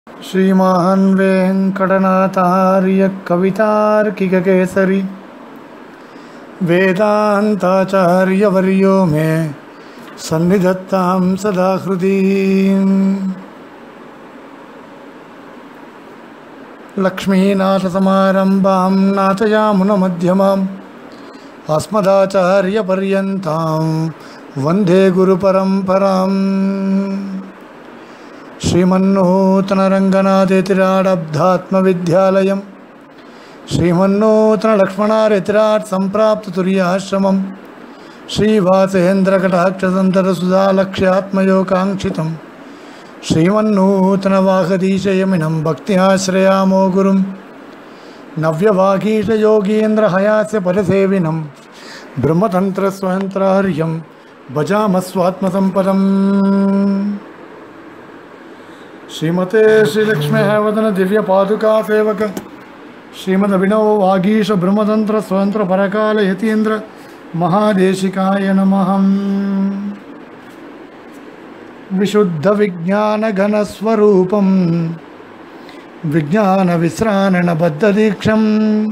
श्रीमान् वेङ्कटनाथार्य कवितार्किककेसरी वेदान्ताचार्यवर्यो मे सन्निधत्तां सदा हृदीम् लक्ष्मीनाथसमारम्भां नाथयामुनमध्यमाम् अस्मदाचार्यपर्यन्तां वन्दे गुरुपरम्पराम् श्रीमन्नूतनरङ्गनाथेतिराडब्धात्मविद्यालयं श्रीमन्नूतनलक्ष्मणारेतिराट् सम्प्राप्ततुर्याश्रमं श्रीवासेन्द्रकटाक्षसन्तरसुधालक्ष्यात्मयोकाङ्क्षितं श्रीमन्नूतनवाहदीशयमिनं भक्त्याश्रयामो गुरुं नव्यवागीशयोगीन्द्रहयास्य पदसेविनं ब्रह्मतन्त्रस्वयन्त्रार्यं भजामस्वात्मसम्पदम् श्रीमते श्रीलक्ष्मीवदन दिव्य पादुका सेवक श्रीमद अभिनव वागीश ब्रह्मतंत्र स्वतंत्र परकाल यतीन्द्र महादेशिकाय नमः विशुद्ध विज्ञान घन स्वरूपम विज्ञान विश्रानन बद्ध दीक्षम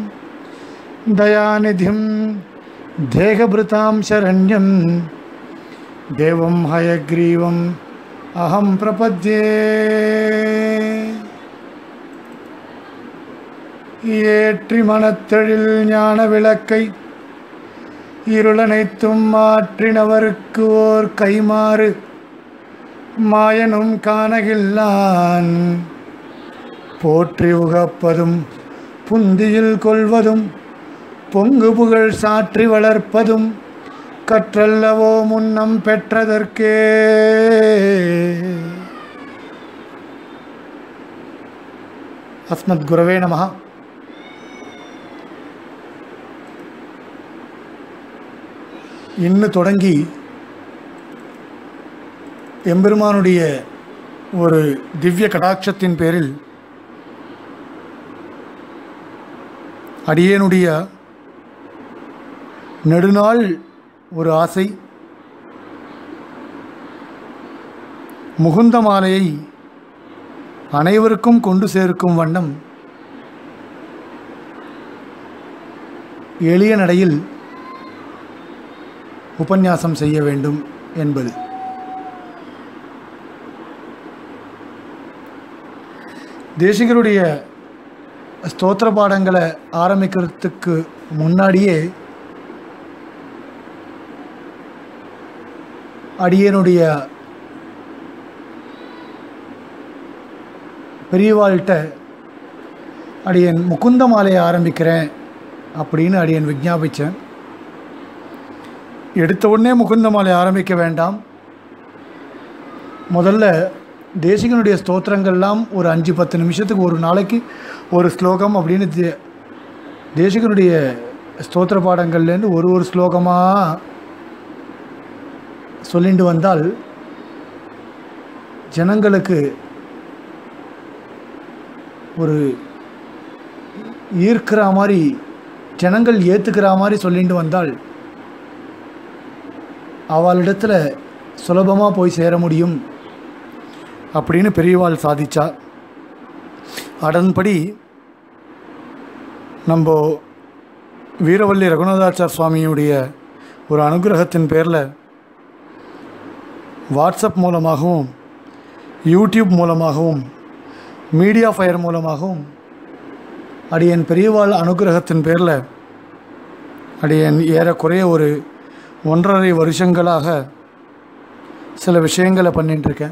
दयानिधिं देहभृतां शरण्यं देवं हयग्रीवम् अहं प्रपद्ये ஏற்றி மனத்தெழில் ஞான விளக்கை இருளனைத்தும் மாற்றினவருக்கு ஓர் கைமாறு மாயனும் காணகில்லான் போற்றி உகப்பதும் புந்தியில் கொள்வதும் பொங்கு புகழ் சாற்றி வளர்ப்பதும் கற்றல்லவோ முன்னம் பெற்றதற்கே அஸ்மத் குரவே நம இன்னு தொடங்கி எம்பெருமானுடைய ஒரு திவ்ய கடாட்சத்தின் பேரில் அடியேனுடைய நெடுநாள் ஒரு ஆசை முகுந்த மாலையை அனைவருக்கும் கொண்டு சேர்க்கும் வண்ணம் எளிய நடையில் உபன்யாசம் செய்ய வேண்டும் என்பது தேசிகருடைய ஸ்தோத்திர பாடங்களை ஆரம்பிக்கிறதுக்கு முன்னாடியே அடியனுடைய பெரியவாள்கிட்ட அடியன் முகுந்த மாலையை ஆரம்பிக்கிறேன் அப்படின்னு அடியன் விஜாபித்தேன் எடுத்த உடனே முகுந்த மாலை ஆரம்பிக்க வேண்டாம் முதல்ல தேசிகனுடைய ஸ்தோத்திரங்கள்லாம் ஒரு அஞ்சு பத்து நிமிஷத்துக்கு ஒரு நாளைக்கு ஒரு ஸ்லோகம் அப்படின்னு தே தேசிகனுடைய ஸ்தோத்திர பாடங்கள்லேருந்து ஒரு ஒரு ஸ்லோகமாக சொல்லிட்டு வந்தால் ஜனங்களுக்கு ஒரு ஈர்க்கிற மாதிரி ஜனங்கள் ஏற்றுக்கிற மாதிரி சொல்லிட்டு வந்தால் அவளிடத்தில் சுலபமாக போய் சேர முடியும் அப்படின்னு பெரியவாள் சாதிச்சா அதன்படி நம்ம வீரவல்லி ரகுநாதாச்சார் சுவாமியுடைய ஒரு அனுகிரகத்தின் பேரில் வாட்ஸ்அப் மூலமாகவும் யூடியூப் மூலமாகவும் மீடியா ஃபயர் மூலமாகவும் அடியன் பெரியவாள் அனுகிரகத்தின் பேரில் அடியன் ஏறக்குறைய ஒரு ஒன்றரை வருஷங்களாக சில விஷயங்களை பண்ணிட்டுருக்கேன்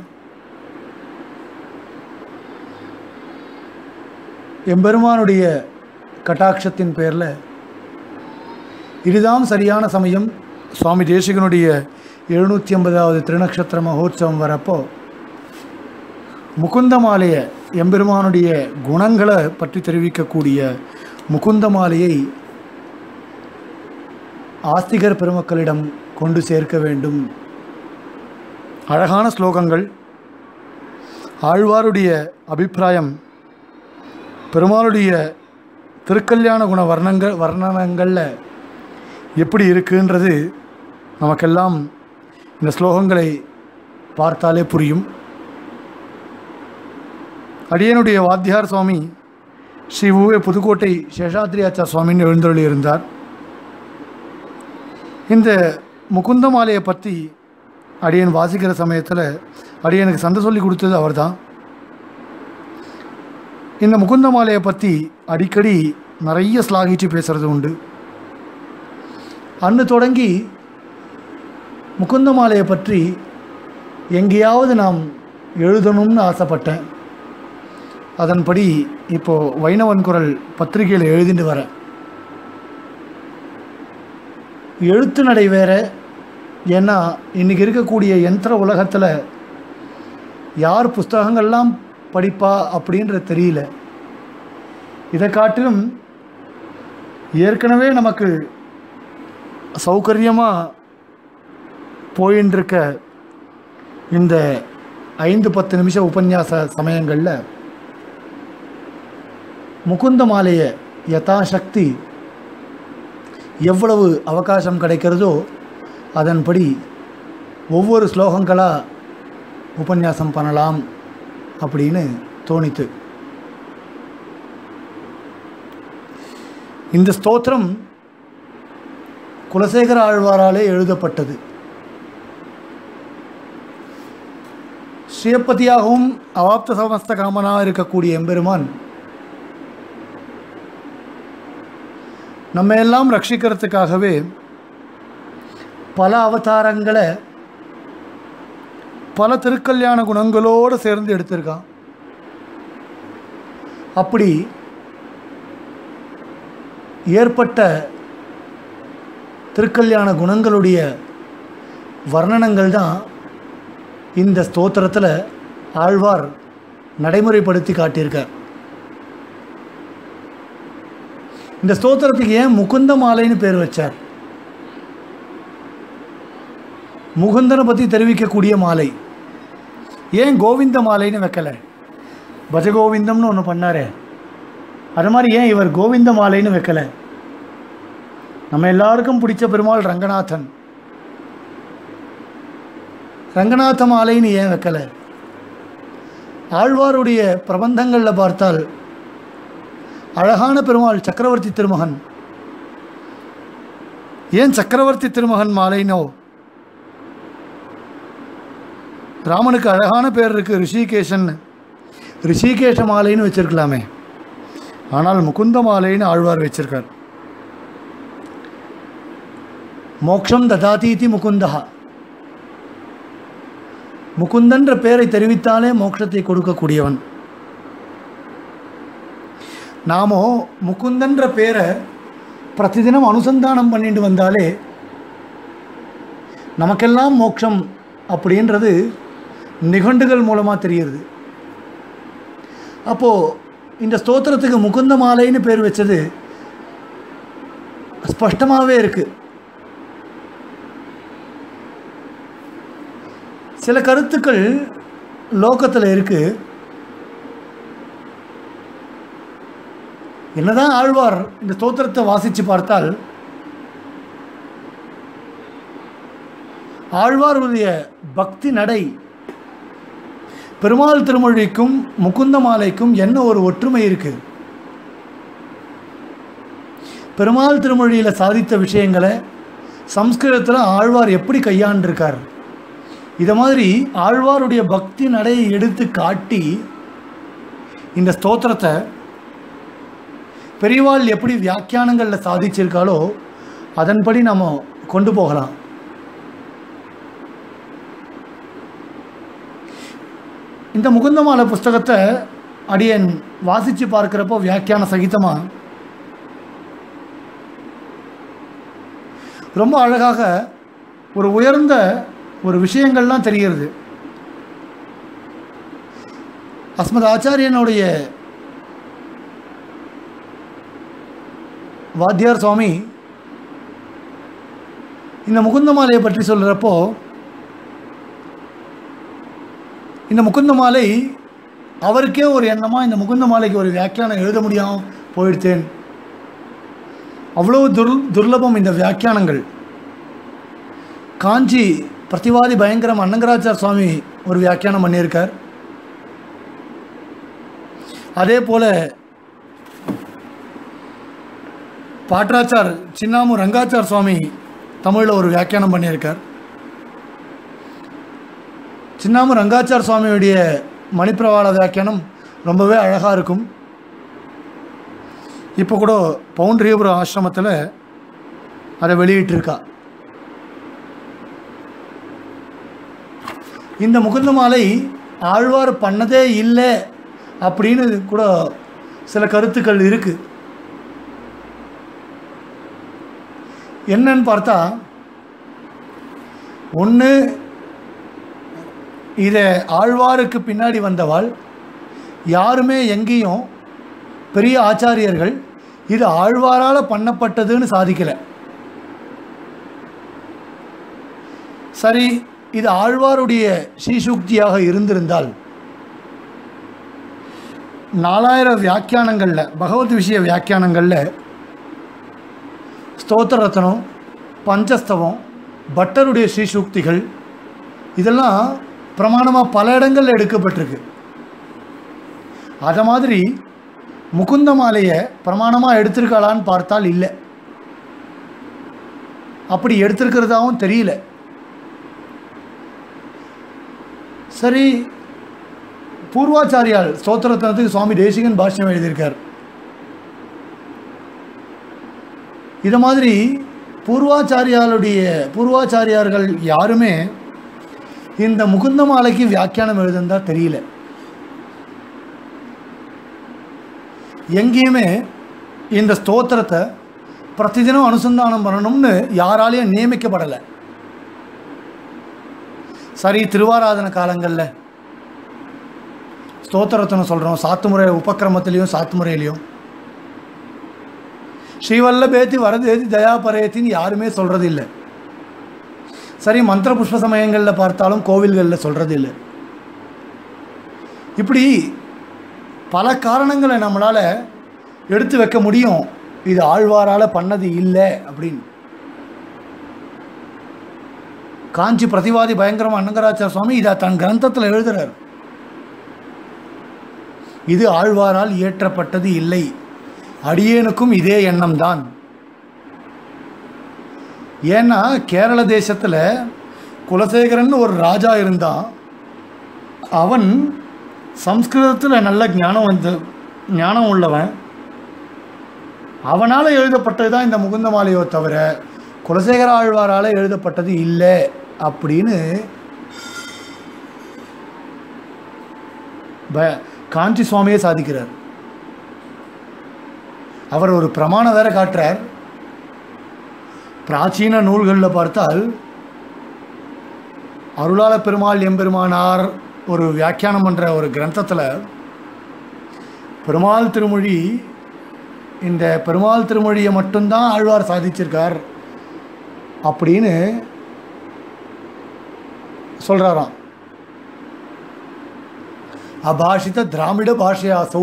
எம்பெருமானுடைய கட்டாட்சத்தின் பேரில் இதுதான் சரியான சமயம் சுவாமி தேசிகனுடைய எழுநூற்றி ஐம்பதாவது திருநக்ஷத்திர மகோத்சவம் வரப்போ முகுந்த மாலையை எம்பெருமானுடைய குணங்களை பற்றி தெரிவிக்கக்கூடிய முகுந்த மாலையை ஆஸ்திகர் பெருமக்களிடம் கொண்டு சேர்க்க வேண்டும் அழகான ஸ்லோகங்கள் ஆழ்வாருடைய அபிப்பிராயம் பெருமாளுடைய திருக்கல்யாண குண வர்ணங்கள் வர்ணனங்களில் எப்படி இருக்குன்றது நமக்கெல்லாம் இந்த ஸ்லோகங்களை பார்த்தாலே புரியும் அடியனுடைய வாத்தியார் சுவாமி ஸ்ரீ உவே புதுக்கோட்டை சேஷாத்ரியாச்சார் சுவாமின்னு எழுந்தருளி இருந்தார் இந்த முகுந்த மாலையை பற்றி அடியன் வாசிக்கிற சமயத்தில் அடியனுக்கு சந்தை சொல்லி கொடுத்தது அவர்தான் இந்த முகுந்த மாலையை பற்றி அடிக்கடி நிறைய ஸ்லாகிச்சு பேசுகிறது உண்டு அன்று தொடங்கி முகுந்த மாலையை பற்றி எங்கேயாவது நாம் எழுதணும்னு ஆசைப்பட்டேன் அதன்படி இப்போது வைணவன் குரல் பத்திரிகையில் எழுதிட்டு வரேன் எழுத்து நடை வேற ஏன்னா இன்றைக்கி இருக்கக்கூடிய யந்திர உலகத்தில் யார் புஸ்தகங்கள்லாம் படிப்பா அப்படின்றது தெரியல இதை காட்டிலும் ஏற்கனவே நமக்கு சௌகரியமாக போயின்னு இருக்க இந்த ஐந்து பத்து நிமிஷ உபன்யாச சமயங்களில் முகுந்த மாலையை யதாசக்தி எவ்வளவு அவகாசம் கிடைக்கிறதோ அதன்படி ஒவ்வொரு ஸ்லோகங்களாக உபன்யாசம் பண்ணலாம் அப்படின்னு தோணித்து இந்த ஸ்தோத்திரம் குலசேகர ஆழ்வாராலே எழுதப்பட்டது ஸ்ரீயப்பதியாகவும் அவாப்த சமஸ்த காமனாக இருக்கக்கூடிய எம்பெருமான் நம்ம எல்லாம் ரட்சிக்கிறதுக்காகவே பல அவதாரங்களை பல திருக்கல்யாண குணங்களோடு சேர்ந்து எடுத்திருக்கான் அப்படி ஏற்பட்ட திருக்கல்யாண குணங்களுடைய வர்ணனங்கள் தான் இந்த ஸ்தோத்திரத்தில் ஆழ்வார் நடைமுறைப்படுத்தி காட்டியிருக்கார் இந்த ஸ்தோத்திரத்துக்கு ஏன் முகுந்த மாலைன்னு பேர் வச்சார் முகுந்தனை பற்றி தெரிவிக்கக்கூடிய மாலை ஏன் கோவிந்த மாலைன்னு வைக்கல பஜகோவிந்தம்னு ஒன்று பண்ணாரே அது மாதிரி ஏன் இவர் கோவிந்த மாலைன்னு வைக்கல நம்ம எல்லாருக்கும் பிடிச்ச பெருமாள் ரங்கநாதன் ரங்கநாத மாலைன்னு ஏன் வைக்கல ஆழ்வாருடைய பிரபந்தங்களில் பார்த்தால் அழகான பெருமாள் சக்கரவர்த்தி திருமகன் ஏன் சக்கரவர்த்தி திருமகன் மாலைனோ ராமனுக்கு அழகான பேர் இருக்கு ரிஷிகேஷன் ரிஷிகேஷ மாலைன்னு வச்சிருக்கலாமே ஆனால் முகுந்த மாலைன்னு ஆழ்வார் வச்சிருக்கார் மோக்ஷம் ததாதீதி முகுந்தா முகுந்தன்ற பேரை தெரிவித்தாலே மோட்சத்தை கொடுக்கக்கூடியவன் நாமோ முகுந்தன்ற பேரை பிரதிதினம் அனுசந்தானம் பண்ணிட்டு வந்தாலே நமக்கெல்லாம் மோட்சம் அப்படின்றது நிகண்டுகள் மூலமாக தெரியுது அப்போது இந்த ஸ்தோத்திரத்துக்கு முகுந்த மாலைன்னு பேர் வச்சது ஸ்பஷ்டமாகவே இருக்குது சில கருத்துக்கள் லோகத்தில் இருக்குது என்னதான் ஆழ்வார் இந்த ஸ்தோத்திரத்தை வாசித்து பார்த்தால் ஆழ்வாருடைய பக்தி நடை பெருமாள் திருமொழிக்கும் முகுந்த மாலைக்கும் என்ன ஒரு ஒற்றுமை இருக்கு பெருமாள் திருமொழியில் சாதித்த விஷயங்களை சம்ஸ்கிருதத்தில் ஆழ்வார் எப்படி கையாண்டிருக்கார் இதை மாதிரி ஆழ்வாருடைய பக்தி நடையை எடுத்து காட்டி இந்த ஸ்தோத்திரத்தை பெரியவாள் எப்படி வியாக்கியானங்களில் சாதிச்சிருக்காளோ அதன்படி நம்ம கொண்டு போகலாம் இந்த முகுந்தமாலை புஸ்தகத்தை அடியன் வாசித்து பார்க்குறப்போ வியாக்கியான சகிதமாக ரொம்ப அழகாக ஒரு உயர்ந்த ஒரு விஷயங்கள்லாம் தெரிகிறது அஸ்மத் ஆச்சாரியனுடைய வாத்தியார் சுவாமி இந்த முகுந்த மாலையை பற்றி சொல்கிறப்போ இந்த முகுந்த மாலை அவருக்கே ஒரு எண்ணமாக இந்த முகுந்த மாலைக்கு ஒரு வியாக்கியானம் எழுத முடியாமல் போயிடுத்தேன் அவ்வளோ துர் துர்லபம் இந்த வியாக்கியானங்கள் காஞ்சி பிரதிவாதி பயங்கரம் அன்னங்கராச்சார் சுவாமி ஒரு வியாக்கியானம் பண்ணியிருக்கார் அதே போல் பாட்ராச்சார் சின்னாமு ரங்காச்சார் சுவாமி தமிழில் ஒரு வியாக்கியானம் பண்ணியிருக்கார் சின்னாமு ரங்காச்சார் சுவாமியுடைய மணிப்பிரவாள வியாக்கியானம் ரொம்பவே அழகாக இருக்கும் இப்போ கூட பவுண்டரியபுரம் ஆசிரமத்தில் அதை வெளியிட்டிருக்கா இந்த முகுந்த மாலை ஆழ்வார் பண்ணதே இல்லை அப்படின்னு கூட சில கருத்துக்கள் இருக்குது என்னன்னு பார்த்தா ஒன்று இதை ஆழ்வாருக்கு பின்னாடி வந்தவாள் யாருமே எங்கேயும் பெரிய ஆச்சாரியர்கள் இது ஆழ்வாரால் பண்ணப்பட்டதுன்னு சாதிக்கலை சரி இது ஆழ்வாருடைய ஸ்ரீசூக்தியாக இருந்திருந்தால் நாலாயிரம் வியாக்கியானங்களில் பகவத் விஷய வியாக்கியானங்களில் ஸ்தோத்திர ரத்னம் பஞ்சஸ்தவம் பட்டருடைய ஸ்ரீசூக்திகள் இதெல்லாம் பிரமாணமாக பல இடங்களில் எடுக்கப்பட்டிருக்கு அதை மாதிரி முகுந்த மாலையை பிரமாணமாக எடுத்திருக்காளான்னு பார்த்தால் இல்லை அப்படி எடுத்திருக்கிறதாவும் தெரியல சரி பூர்வாச்சாரியால் ஸ்தோத்திரத்தனத்துக்கு சுவாமி தேசிகன் பாஷ்யம் எழுதியிருக்கார் இது மாதிரி பூர்வாச்சாரியாளுடைய பூர்வாச்சாரியார்கள் யாருமே இந்த முகுந்த மாலைக்கு வியாக்கியானம் எழுதுந்தா தெரியல எங்கேயுமே இந்த ஸ்தோத்திரத்தை பிரதிதினம் அனுசந்தானம் பண்ணணும்னு யாராலையும் நியமிக்கப்படலை சரி திருவாராதன காலங்களில் ஸ்தோத்திரத்தனை சொல்கிறோம் சாத்துமுறை உபக்கிரமத்திலையும் சாத்துமுறையிலையும் ஸ்ரீவல்லபேத்தி வரதேதி தயாபரேத்தின்னு யாருமே சொல்கிறது இல்லை சரி மந்திர புஷ்ப சமயங்களில் பார்த்தாலும் கோவில்களில் சொல்கிறது இல்லை இப்படி பல காரணங்களை நம்மளால் எடுத்து வைக்க முடியும் இது ஆழ்வாரால் பண்ணது இல்லை அப்படின்னு காஞ்சி பிரதிவாதி பயங்கரம் அன்னங்கராச்சார சுவாமி இதை தன் கிரந்தத்தில் எழுதுறார் இது ஆழ்வாரால் இயற்றப்பட்டது இல்லை அடியேனுக்கும் இதே எண்ணம் தான் ஏன்னா கேரள தேசத்தில் குலசேகரன் ஒரு ராஜா இருந்தான் அவன் சம்ஸ்கிருதத்தில் நல்ல ஞானம் வந்து ஞானம் உள்ளவன் அவனால் எழுதப்பட்டது தான் இந்த முகுந்த மாலையோ தவிர குலசேகர ஆழ்வாரால் எழுதப்பட்டது இல்லை அப்படின்னு ப காஞ்சி சுவாமியே சாதிக்கிறார் அவர் ஒரு பிரமாணம் வேற காட்டுறார் பிராச்சீன நூல்களில் பார்த்தால் அருளாள பெருமாள் எம்பெருமானார் ஒரு வியாக்கியானம் பண்ணுற ஒரு கிரந்தத்தில் பெருமாள் திருமொழி இந்த பெருமாள் திருமொழியை மட்டும்தான் ஆழ்வார் சாதிச்சிருக்கார் அப்படின்னு சொல்கிறாராம் அபாஷித திராமிட பாஷையாசௌ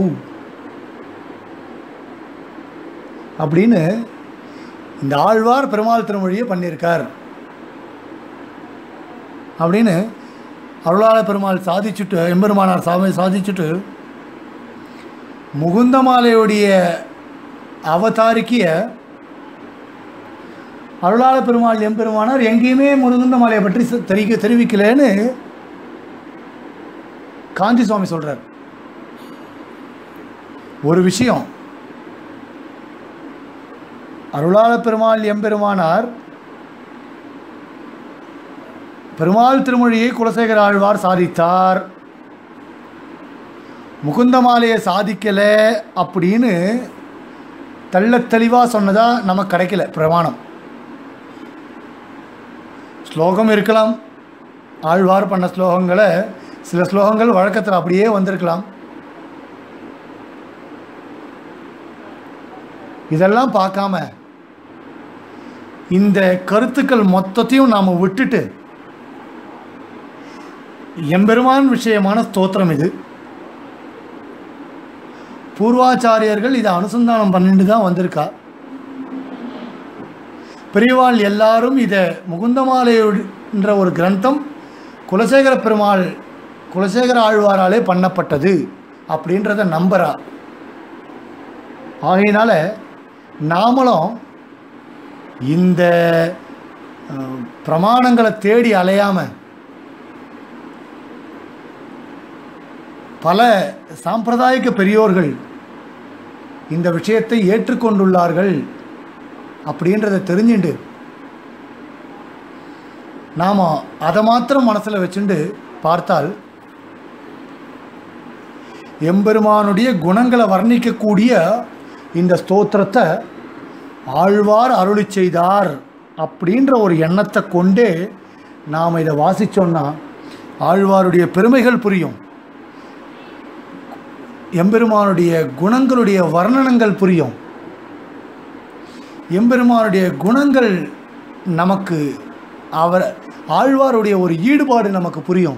அப்படின்னு இந்த ஆழ்வார் பெருமாள் திருமொழியை பண்ணியிருக்கார் அப்படின்னு அருளாள பெருமாள் சாதிச்சுட்டு எம்பெருமானார் சாமி சாதிச்சுட்டு முகுந்தமாலையுடைய அவதாரிக்கிய அருளாள பெருமாள் எம்பெருமானார் எங்கேயுமே முருகுந்த மாலையை பற்றி ச- தெரிவிக்க தெரிவிக்கலைன்னு காஞ்சி சுவாமி சொல்றார் ஒரு விஷயம் அருளாள பெருமாள் எம்பெருமானார் பெருமாள் திருமொழியை குலசேகர ஆழ்வார் சாதித்தார் முகுந்த மாலையை சாதிக்கலை அப்படின்னு தெள்ளத் தெளிவாக சொன்னதா நமக்கு கிடைக்கல பிரமாணம் ஸ்லோகம் இருக்கலாம் ஆழ்வார் பண்ண ஸ்லோகங்களை சில ஸ்லோகங்கள் வழக்கத்தில் அப்படியே வந்திருக்கலாம் இதெல்லாம் பார்க்காம இந்த கருத்துக்கள் மொத்தத்தையும் நாம் விட்டுட்டு எம்பெருமான் விஷயமான ஸ்தோத்திரம் இது பூர்வாச்சாரியர்கள் இதை அனுசந்தானம் பண்ணிட்டு தான் வந்திருக்கா பெரியவாள் எல்லாரும் இதை முகுந்தமாலைன்ற ஒரு கிரந்தம் குலசேகர பெருமாள் குலசேகர ஆழ்வாராலே பண்ணப்பட்டது அப்படின்றத நம்புறா ஆகையினால நாமளும் இந்த அஹ், பிரமாணங்களை தேடி அலையாமல் பல சாம்பிரதாயிக பெரியோர்கள் இந்த விஷயத்தை ஏற்றுக்கொண்டுள்ளார்கள் அப்படின்றத தெரிஞ்சுண்டு நாம் அதை மாத்திரம் மனசில் வச்சுண்டு பார்த்தால் எம்பெருமானுடைய குணங்களை வர்ணிக்கக்கூடிய இந்த ஸ்தோத்திரத்தை ஆழ்வார் அருளி செய்தார் அப்படின்ற ஒரு எண்ணத்தை கொண்டே நாம் இதை வாசித்தோன்னா ஆழ்வாருடைய பெருமைகள் புரியும் எம்பெருமானுடைய குணங்களுடைய வர்ணனங்கள் புரியும் எம்பெருமானுடைய குணங்கள் நமக்கு அவர் ஆழ்வாருடைய ஒரு ஈடுபாடு நமக்கு புரியும்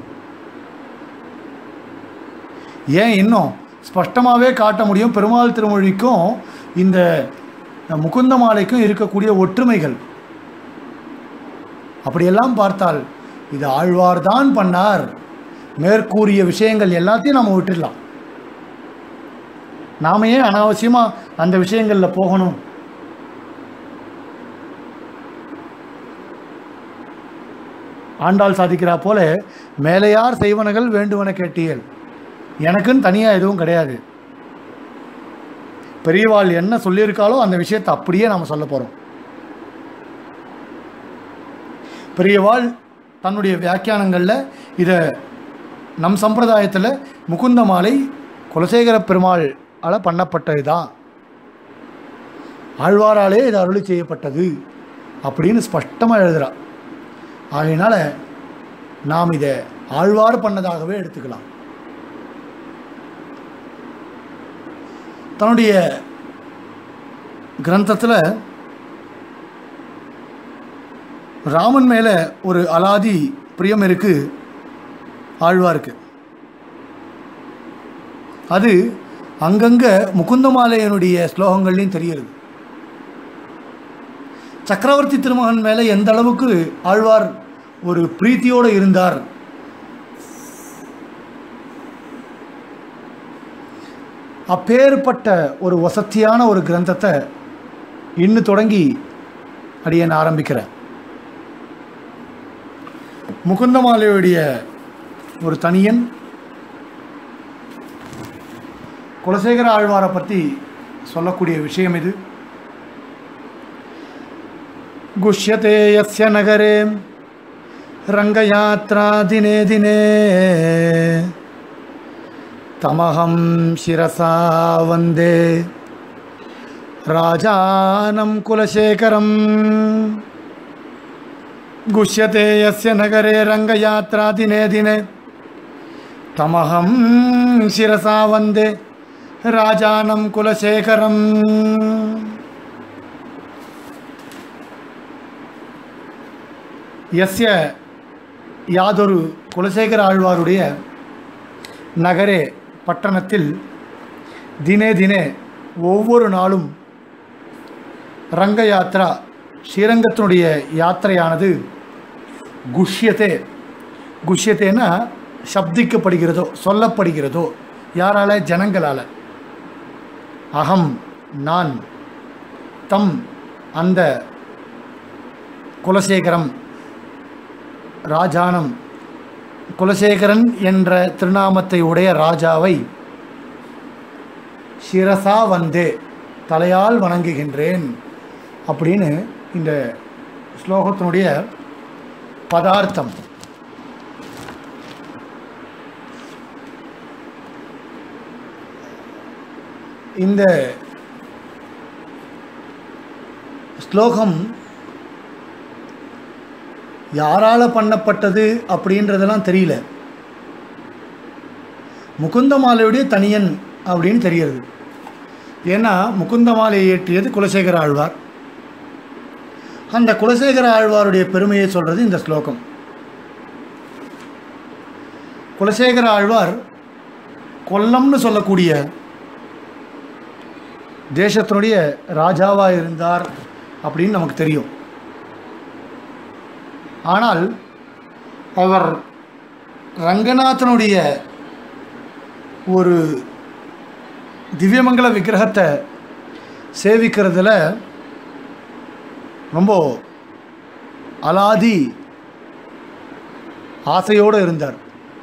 ஏன் இன்னும் ஸ்பஷ்டமாகவே காட்ட முடியும் பெருமாள் திருமொழிக்கும் இந்த முகுந்த மாலைக்கும் இருக்கக்கூடிய ஒற்றுமைகள் அப்படியெல்லாம் பார்த்தால் இது ஆழ்வார் தான் பண்ணார் மேற்கூறிய விஷயங்கள் எல்லாத்தையும் நம்ம விட்டுடலாம் நாம ஏன் அனாவசியமாக அந்த விஷயங்களில் போகணும் ஆண்டாள் சாதிக்கிறா போல மேலையார் செய்வனகள் வேண்டுவன கேட்டீர்கள் எனக்குன்னு தனியாக எதுவும் கிடையாது பெரியவாள் என்ன சொல்லியிருக்காளோ அந்த விஷயத்தை அப்படியே நாம் சொல்ல போகிறோம் பெரியவாள் தன்னுடைய வியாக்கியானங்களில் இதை நம் சம்பிரதாயத்தில் முகுந்த மாலை குலசேகர பெருமாள் ஆல பண்ணப்பட்டது தான் ஆழ்வாராலே இது அருளி செய்யப்பட்டது அப்படின்னு ஸ்பஷ்டமாக எழுதுறா ஆகையினால நாம் இதை ஆழ்வார் பண்ணதாகவே எடுத்துக்கலாம் தன்னுடைய கிரந்தத்தில் ராமன் மேலே ஒரு அலாதி பிரியம் இருக்கு ஆழ்வாருக்கு அது அங்கங்கே முகுந்தமாலையனுடைய ஸ்லோகங்கள்லையும் தெரிகிறது சக்கரவர்த்தி திருமகன் மேலே எந்த அளவுக்கு ஆழ்வார் ஒரு பிரீத்தியோடு இருந்தார் அப்பேற்பட்ட ஒரு வசத்தியான ஒரு கிரந்தத்தை இன்னு தொடங்கி அடியேன் ஆரம்பிக்கிறேன் முகுந்தமாலையுடைய ஒரு தனியன் குலசேகர ஆழ்வாரை பற்றி சொல்லக்கூடிய விஷயம் இது गुष्यते यस्य नगरे रङ्गयात्रा दिने दिने तमहं शिरसा वन्दे राजानं कुलशेखरम् गुष्यते यस्य नगरे रङ्गयात्रा दिने दिने तमहं शिरसा वन्दे राजानं कुलशेखरम् எஸ்ய யாதொரு குலசேகர ஆழ்வாருடைய நகரே பட்டணத்தில் தினே தினே ஒவ்வொரு நாளும் ரங்க யாத்ரா ஸ்ரீரங்கத்தினுடைய யாத்திரையானது குஷ்யத்தே குஷ்யத்தேன்னா சப்திக்கப்படுகிறதோ சொல்லப்படுகிறதோ யாரால ஜனங்களால் அகம் நான் தம் அந்த குலசேகரம் ராஜானம் குலசேகரன் என்ற திருநாமத்தை உடைய ராஜாவை சிரசா வந்தே தலையால் வணங்குகின்றேன் அப்படின்னு இந்த ஸ்லோகத்தினுடைய பதார்த்தம் இந்த ஸ்லோகம் யாரால் பண்ணப்பட்டது அப்படின்றதெல்லாம் தெரியல முகுந்தமாலையுடைய தனியன் அப்படின்னு தெரிகிறது ஏன்னா முகுந்தமாலை இயற்றியது குலசேகர ஆழ்வார் அந்த குலசேகர ஆழ்வாருடைய பெருமையை சொல்கிறது இந்த ஸ்லோகம் குலசேகர ஆழ்வார் கொல்லம்னு சொல்லக்கூடிய தேசத்தினுடைய ராஜாவாக இருந்தார் அப்படின்னு நமக்கு தெரியும் ஆனால் அவர் ரங்கநாதனுடைய ஒரு திவ்யமங்கல விக்கிரகத்தை சேவிக்கிறதுல ரொம்ப அலாதி ஆசையோடு இருந்தார்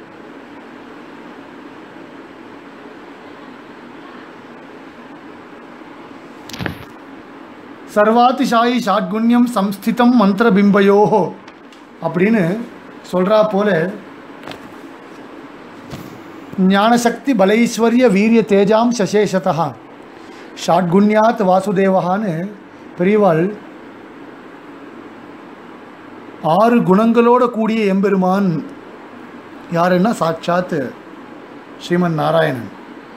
சர்வாதிசாயி ஷாட்குண்யம் சம்ஸ்திதம் மந்திரபிம்பயோஹோ அப்படின்னு சொல்கிறா போல ஞானசக்தி பலைஸ்வர்ய வீரிய தேஜாம் சசேஷதா ஷாட்குண்யாத் வாசுதேவகான்னு பெரியவாள் ஆறு குணங்களோட கூடிய எம்பெருமான் யாருன்னா சாட்சாத் ஸ்ரீமன் நாராயணன்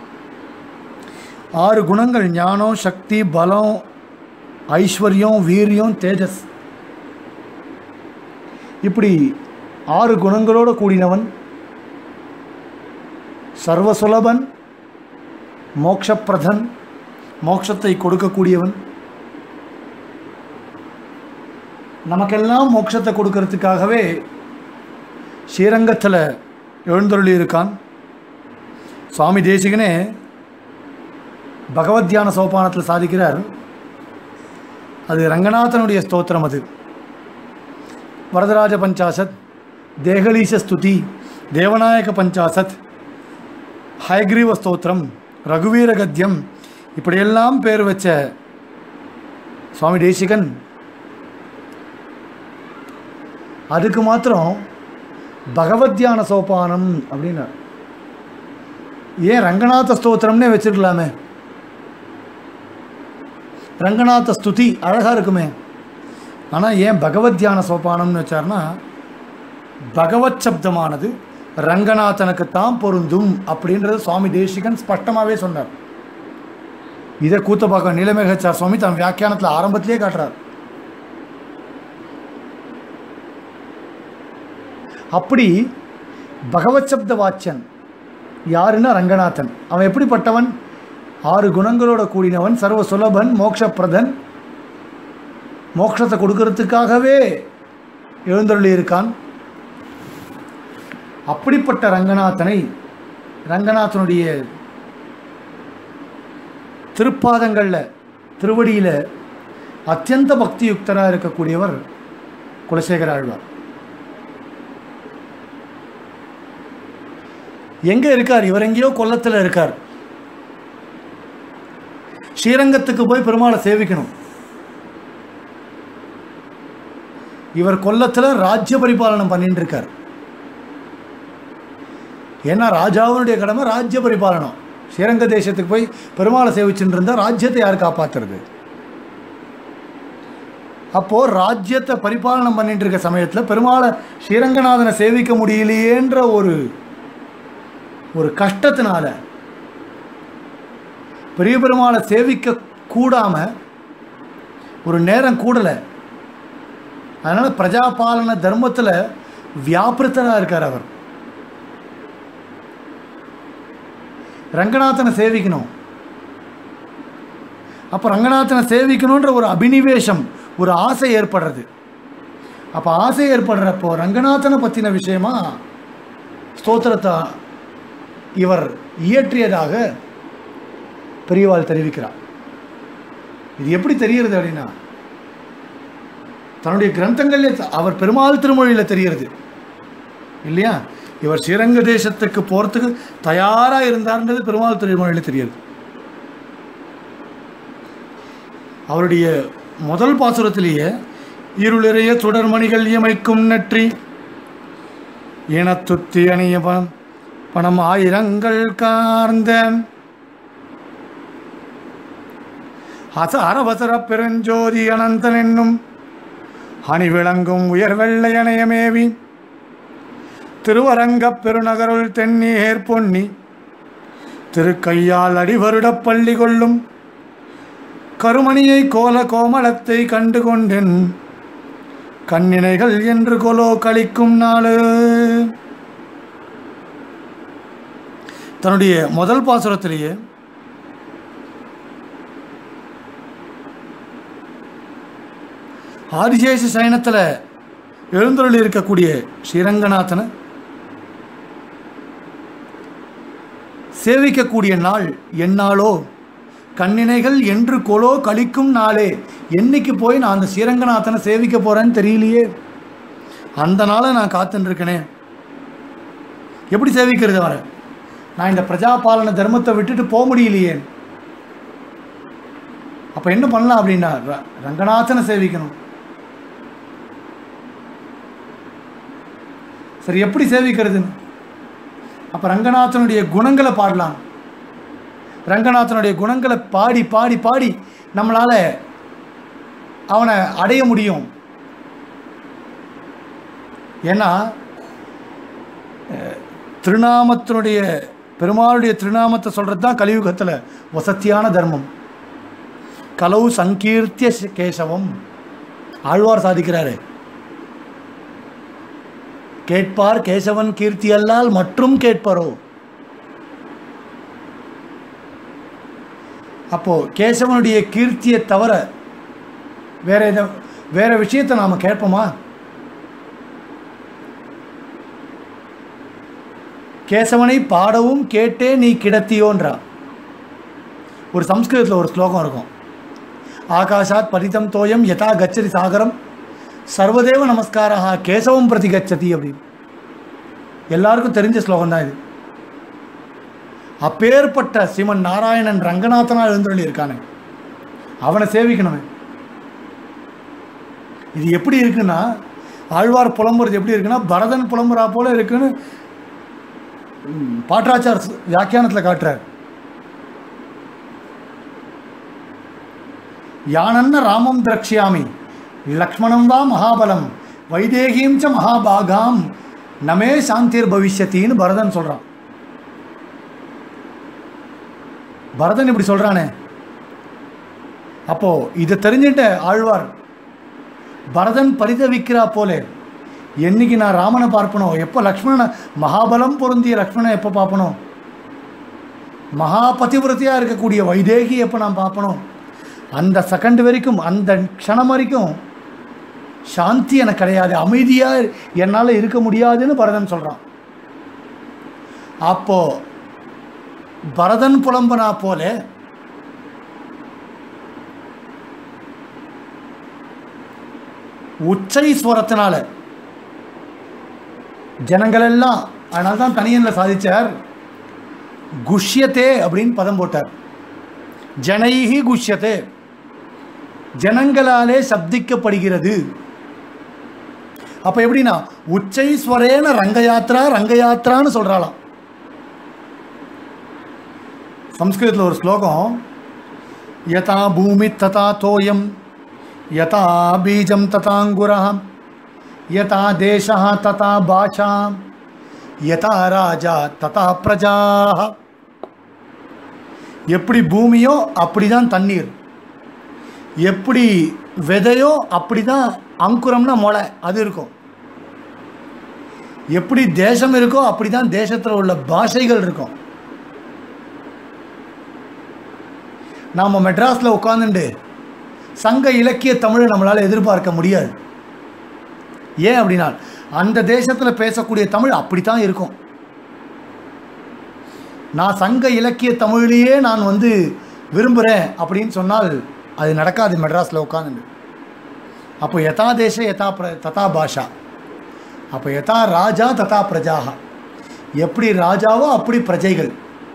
ஆறு குணங்கள் ஞானம் சக்தி பலம் ஐஸ்வர்யம் வீரியம் தேஜஸ் இப்படி ஆறு குணங்களோடு கூடினவன் சர்வசுலபன் மோக்ஷப்பிரதன் மோட்சத்தை கொடுக்கக்கூடியவன் நமக்கெல்லாம் மோட்சத்தை கொடுக்கறதுக்காகவே ஸ்ரீரங்கத்தில் எழுந்தருளி இருக்கான் சுவாமி தேசிகனே பகவத் தியான சோபானத்தில் சாதிக்கிறார் அது ரங்கநாதனுடைய ஸ்தோத்திரம் அது வரதராஜ பஞ்சாசத் தேகலீச ஸ்துதி தேவநாயக பஞ்சாசத் ஹயக்ரீவ ஸ்தோத்திரம் ரகுவீர கத்தியம் இப்படியெல்லாம் பேர் வச்ச சுவாமி தேசிகன் அதுக்கு மாத்திரம் பகவத் தியான சோபானம் அப்படின்னார் ஏன் ரங்கநாத ஸ்தோத்திரம்னே வச்சிருக்கலாமே ரங்கநாத ஸ்துதி அழகாக இருக்குமே ஆனால் ஏன் பகவத் தியான சோபானம்னு வச்சார்னா பகவத் சப்தமானது ரங்கநாதனுக்குத்தான் பொருந்தும் அப்படின்றது சுவாமி தேசிகன் ஸ்பஷ்டமாகவே சொன்னார் இதை கூத்தப்பாக்கம் நீலமேகச்சார் சுவாமி தன் வியாக்கியானத்தில் ஆரம்பத்திலே காட்டுறார் அப்படி பகவத் சப்த வாச்சன் யாருன்னா ரங்கநாதன் அவன் எப்படிப்பட்டவன் ஆறு குணங்களோட கூடினவன் சர்வ சுலபன் மோக்ஷப்பிரதன் மோட்சத்தை கொடுக்கறதுக்காகவே எழுந்தருளி இருக்கான் அப்படிப்பட்ட ரங்கநாதனை ரங்கநாதனுடைய திருப்பாதங்களில் திருவடியில் அத்தியந்த பக்தியுக்தராக இருக்கக்கூடியவர் குலசேகர ஆழ்வார் எங்கே இருக்கார் இவர் எங்கேயோ கொல்லத்தில் இருக்கார் ஸ்ரீரங்கத்துக்கு போய் பெருமாளை சேவிக்கணும் இவர் கொல்லத்தில் ராஜ்ய பரிபாலனம் பண்ணிட்டு இருக்கார் ஏன்னா ராஜாவினுடைய கடமை ராஜ்ய பரிபாலனம் ஸ்ரீரங்க தேசத்துக்கு போய் பெருமாளை சேவிச்சுட்டு இருந்தால் ராஜ்யத்தை யார் காப்பாற்றுறது அப்போது ராஜ்யத்தை பரிபாலனம் பண்ணிட்டு இருக்க சமயத்தில் பெருமாளை ஸ்ரீரங்கநாதனை சேவிக்க முடியலையேன்ற ஒரு ஒரு கஷ்டத்தினால பெரிய பெருமாளை சேவிக்க கூடாமல் ஒரு நேரம் கூடலை அதனால் பிரஜாபாலன தர்மத்தில் வியாபிருத்தராக இருக்கார் அவர் ரங்கநாதனை சேவிக்கணும் அப்போ ரங்கநாதனை சேவிக்கணுன்ற ஒரு அபினிவேஷம் ஒரு ஆசை ஏற்படுறது அப்போ ஆசை ஏற்படுறப்போ ரங்கநாதனை பற்றின விஷயமா ஸ்தோத்திரத்தை இவர் இயற்றியதாக பெரியவாள் தெரிவிக்கிறார் இது எப்படி தெரிகிறது அப்படின்னா தன்னுடைய கிரந்தங்கள்ல அவர் பெருமாள் திருமொழியில் தெரிகிறது இல்லையா இவர் ஸ்ரீரங்க தேசத்துக்கு போகிறதுக்கு தயாராக இருந்தார்ன்றது பெருமாள் திருமொழியில் தெரியுது அவருடைய முதல் பாசுரத்திலேயே இருளிறைய சுடர்மணிகள் இயமைக்கும் நெற்றி இனத்துத்தி அணிய பணம் பணம் ஆயிரங்கள் கார்ந்த அச அரவசர பெருஞ்சோதி அனந்தன் என்னும் அணி விளங்கும் உயர் வெள்ளை அணையமேவி திருவரங்கப் பெருநகருள் தென்னீர் பொன்னி திருக்கையால் அடிவருடப் பள்ளி கொள்ளும் கருமணியை கோல கோமளத்தை கண்டு கொண்டென் கண்ணினைகள் என்று கொலோ கழிக்கும் நாளு தன்னுடைய முதல் பாசுரத்திலேயே ஆதிசேஷ சயனத்தில் எழுந்தருள் இருக்கக்கூடிய ஸ்ரீரங்கநாதனை சேவிக்கக்கூடிய நாள் எந்நாளோ கண்ணினைகள் என்று கொலோ கழிக்கும் நாளே என்னைக்கு போய் நான் அந்த ஸ்ரீரங்கநாதனை சேவிக்க போகிறேன்னு தெரியலையே அந்த நாளை நான் காத்துன்னு இருக்கனே எப்படி சேவிக்கிறது வர நான் இந்த பிரஜாபாலன தர்மத்தை விட்டுட்டு போக முடியலையே அப்போ என்ன பண்ணலாம் அப்படின்னா ர- ரங்கநாதனை சேவிக்கணும் சரி எப்படி சேவிக்கிறதுன்னு அப்போ ரங்கநாதனுடைய குணங்களை பாடலாம் ரங்கநாதனுடைய குணங்களை பாடி பாடி பாடி நம்மளால் அவனை அடைய முடியும் ஏன்னா அஹ், திருநாமத்தினுடைய பெருமாளுடைய திருநாமத்தை சொல்கிறது தான் கலியுகத்தில் வசத்தியான தர்மம் கலவு சங்கீர்த்திய சி- கேசவம் ஆழ்வார் சாதிக்கிறாரு கேட்பார் கேசவன் கீர்த்தி அல்லால் மற்றும் கேட்பாரோ அப்போ கேசவனுடைய கீர்த்தியை தவிர வேற எத வேற விஷயத்தை நாம் கேட்போமா கேசவனை பாடவும் கேட்டே நீ கிடத்தியோன்றா ஒரு சம்ஸ்கிருதத்தில் ஒரு ஸ்லோகம் இருக்கும் ஆகாஷாத் பரிதம் தோயம் யதா கச்சதி சாகரம் சர்வதேவ நமஸ்காரா கேசவம் பிரதி கச்சதி அப்படின்னு எல்லாருக்கும் தெரிஞ்ச ஸ்லோகம் தான் இது அப்பேற்பட்ட சிவன் நாராயணன் ரங்கநாதனா எழுந்தருளி இருக்கானே அவனை சேவிக்கணுமே இது எப்படி இருக்குன்னா ஆழ்வார் புலம்புறது எப்படி இருக்குன்னா பரதன் புலம்புறா போல இருக்குன்னு ம், பாட்டராச்சார் வியாக்கியானத்தில் காட்டுறார் யானன்ன ராமம் திரக்ஷியாமி லக்ஷ்மணம் வா மகாபலம் வைதேகியும் ச மகாபாகாம் நமே சாந்திர் பவிஷ்யத்தின்னு பரதன் சொல்கிறான் பரதன் இப்படி சொல்கிறானே அப்போ இதை தெரிஞ்சுட்ட ஆழ்வார் பரதன் பரிதவிக்கிறா போலே என்னைக்கு நான் ராமனை பார்ப்பனோ எப்போ லக்ஷ்மணனை மகாபலம் பொருந்திய லக்ஷ்மணனை எப்போ பார்ப்பனோ மகா பதிவிரத்தையாக இருக்கக்கூடிய வைதேகி எப்போ நான் பார்ப்பனோ அந்த செகண்ட் வரைக்கும் அந்த க்ஷணம் வரைக்கும் சாந்தி எனக்கு கிடையாது அமைதியாக என்னால் இருக்க முடியாதுன்னு பரதன் சொல்கிறான் அப்போ பரதன் புலம்பனா போல உச்சை ஸ்வரத்தினால ஜனங்களெல்லாம் அதனால தான் தனியனில் சாதிச்சார் குஷ்யத்தே அப்படின்னு பதம் போட்டார் ஜனைஹி குஷ்யத்தே ஜனங்களாலே சப்திக்கப்படுகிறது அப்போ எப்படின்னா உச்சை ஸ்வரேன ரங்கயாத்ரா ரங்கயாத்ரான்னு சொல்கிறாளாம் சம்ஸ்கிருதத்தில் ஒரு ஸ்லோகம் யதா பூமி ததா தோயம் யதா பீஜம் ததாங்குரம் யதா தேசः ததா பாஷா யதா ராஜா ததா பிரஜா எப்படி பூமியோ அப்படி தான் தண்ணீர் எப்படி விதையோ அப்படி தான் அங்குரம்னா முளை அது இருக்கும் எப்படி தேசம் இருக்கோ அப்படி தான் தேசத்தில் உள்ள பாஷைகள் இருக்கும் நாம் மெட்ராஸில் உட்காந்துட்டு சங்க இலக்கிய தமிழை நம்மளால் எதிர்பார்க்க முடியாது ஏன் அப்படின்னா அந்த தேசத்தில் பேசக்கூடிய தமிழ் அப்படி தான் இருக்கும் நான் சங்க இலக்கிய தமிழ்லேயே நான் வந்து விரும்புகிறேன் அப்படின்னு சொன்னால் அது நடக்காது மெட்ராஸில் உட்காந்து அப்போ யதா தேச யதா பிர ததா பாஷா அப்போ யதா ராஜா ததா பிரஜாக எப்படி ராஜாவோ அப்படி பிரஜைகள்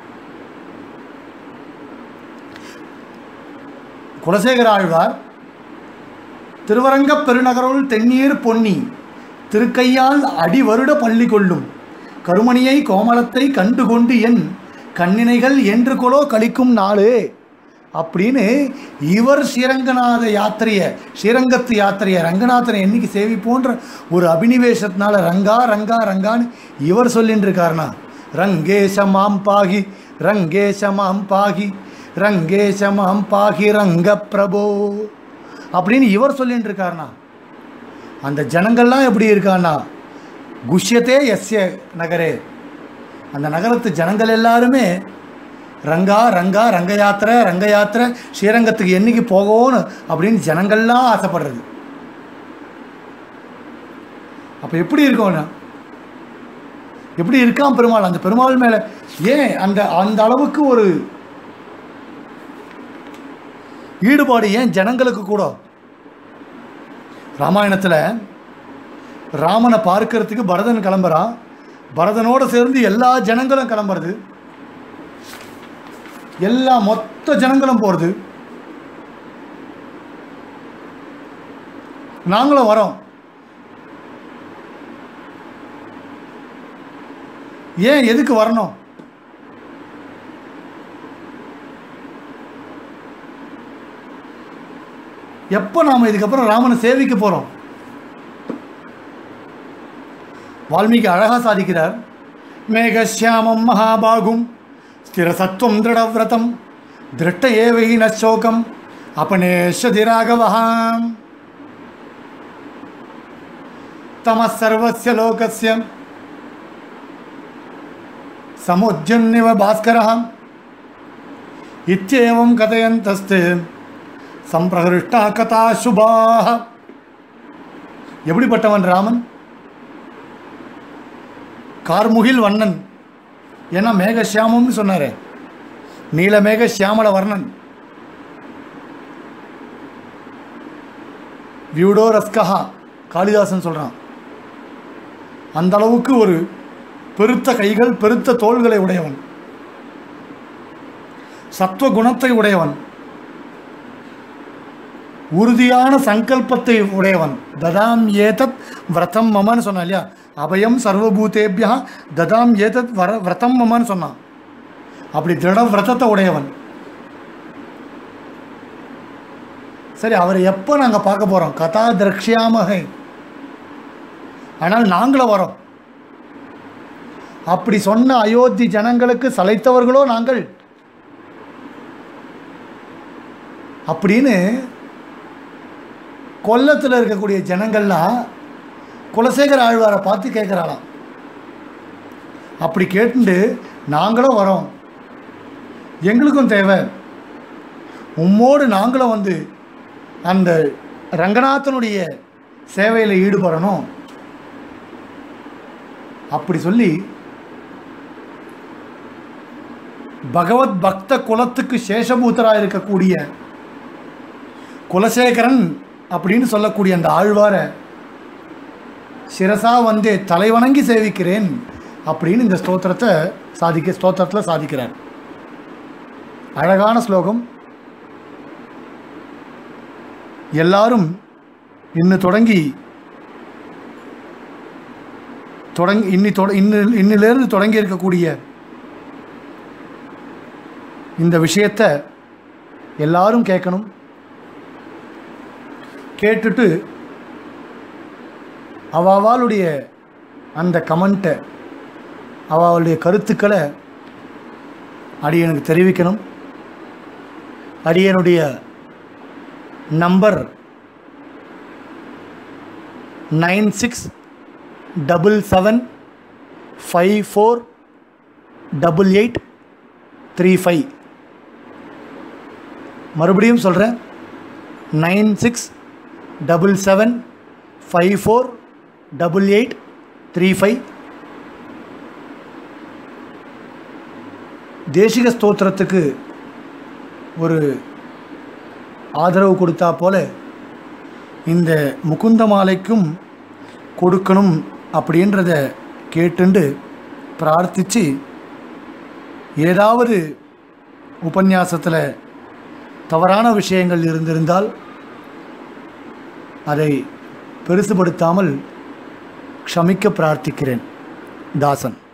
குலசேகர ஆழ்வார் திருவரங்கப் பெருநகருள் தென்னீர் பொன்னி திருக்கையால் அடி வருட பள்ளி கொள்ளும் கருமணியை கோமலத்தை கண்டு கொண்டு என் கண்ணினைகள் என்று கொலோ கழிக்கும் நாளே அப்படின்னு இவர் ஸ்ரீரங்கநாத யாத்திரைய ஸ்ரீரங்கத்து யாத்திரைய ரங்கநாதனை என்னைக்கு சேவிப்போன்ற ஒரு அபினிவேசத்தினால ரங்கா ரங்கா ரங்கான்னு இவர் சொல்லின்னு இருக்காருனா ரங்கேச மாம் பாகி ரங்கேச மாம் பாகி ரங்கேச மாம் பாகி ரங்க பிரபோ அப்படின்னு இவர் சொல்லின்னு இருக்காருனா அந்த ஜனங்கள்லாம் எப்படி இருக்கான்னா குஷ்யத்தே எஸ்ய நகரே அந்த நகரத்து ஜனங்கள் எல்லாருமே ரங்கா ரங்கா ரங்க யாத்திரை ரங்க யாத்திரை ஸ்ரீரங்கத்துக்கு என்னைக்கு போகணும் அப்படின்னு ஜனங்கள்லாம் ஆசைப்படுறது அப்போ எப்படி இருக்கும்னா எப்படி இருக்கான் பெருமாள் அந்த பெருமாள் மேலே ஏன் அந்த அந்த அளவுக்கு ஒரு ஈடுபாடு ஏன் ஜனங்களுக்கு கூட ராமாயணத்தில் ராமனை பார்க்கறதுக்கு பரதன் கிளம்புறான் பரதனோட சேர்ந்து எல்லா ஜனங்களும் கிளம்புறது எல்லா மொத்த ஜனங்களும் போகிறது நாங்களும் வரோம் ஏன் எதுக்கு வரணும் எப்போ நாம் இதுக்கப்புறம் ராமனை சேவிக்க போகிறோம் வால்மீகி அழகாக சாதிக்கிறார் மேகசியாமம் மகாபாகும் ஸ்திரசத்துவம் திருடவிரதம் திருட்ட ஏவை நோகம் அபனேஷதி ராகவகாம் தமசர்வஸ்ய லோகஸ்ய சமுஜ்ஜன்னிவ பாஸ்கரः இत्येवं கதயந்தஸ்து சம்பிரகிருஷ்டா கதா சுபாக எப்படிப்பட்டவன் ராமன் கார்முகில் வண்ணன் ஏன்னா மேகசியாமம்னு சொன்னாரே நீலமேக சியாமல வர்ணன் வியூடோ ரஸ்கஹா காளிதாசன் சொல்கிறான் அந்த அளவுக்கு ஒரு பெருத்த கைகள் பெருத்த தோள்களை உடையவன் சத்துவ குணத்தை உடையவன் உறுதியான சங்கல்பத்தை உடையவன் ததாம் ஏதத் விரதம் மமன்னு சொன்னான் இல்லையா அபயம் சர்வபூதேபியா ததாம் ஏதத் வர விரதம் மமன்னு சொன்னான் அப்படி திருட விரதத்தை உடையவன் சரி அவரை எப்போ நாங்கள் பார்க்க போகிறோம் கதா திரக்ஷியாமகை ஆனால் நாங்களும் வரோம் அப்படி சொன்ன அயோத்தி ஜனங்களுக்கு சளைத்தவர்களோ நாங்கள் அப்படின்னு கொல்லத்தில் இருக்கக்கூடிய ஜனங்கள்லாம் குலசேகர ஆழ்வாரை பார்த்து கேட்குறாளாம் அப்படி கேட்டுண்டு நாங்களும் வரோம் எங்களுக்கும் தேவை உம்மோடு நாங்களும் வந்து அந்த ரங்கநாதனுடைய சேவையில் ஈடுபடணும் அப்படி சொல்லி பகவத் பக்த குலத்துக்கு சேஷபூத்தராக இருக்கக்கூடிய குலசேகரன் அப்படின்னு சொல்லக்கூடிய அந்த ஆழ்வாரை சிரசா வந்து தலைவணங்கி சேவிக்கிறேன் அப்படின்னு இந்த ஸ்தோத்திரத்தை சாதிக்க ஸ்தோத்திரத்தில் சாதிக்கிறார் அழகான ஸ்லோகம் எல்லாரும் இன்னும் தொடங்கி தொடங்கி இன்னி தொட இன்னி இன்னிலிருந்து தொடங்கி இருக்கக்கூடிய இந்த விஷயத்தை எல்லாரும் கேட்கணும் கேட்டுட்டு அவாவாளுடைய அந்த கமெண்ட்டை அவளுடைய கருத்துக்களை அடியனுக்கு தெரிவிக்கணும் அடியனுடைய number nine six double seven five four double eight three five மறுபடியும் சொல்கிறேன் nine six double seven five four double eight three five தேசிக ஸ்தோத்திரத்துக்கு ஒரு ஆதரவு கொடுத்தா போல இந்த முகுந்த மாலைக்கும் கொடுக்கணும் அப்படின்றத கேட்டுண்டு பிரார்த்தித்து ஏதாவது உபன்யாசத்தில் தவறான விஷயங்கள் இருந்திருந்தால் அதை பெருசுபடுத்தாமல் க்ஷமிக்க பிரார்த்திக்கிறேன் தாசன்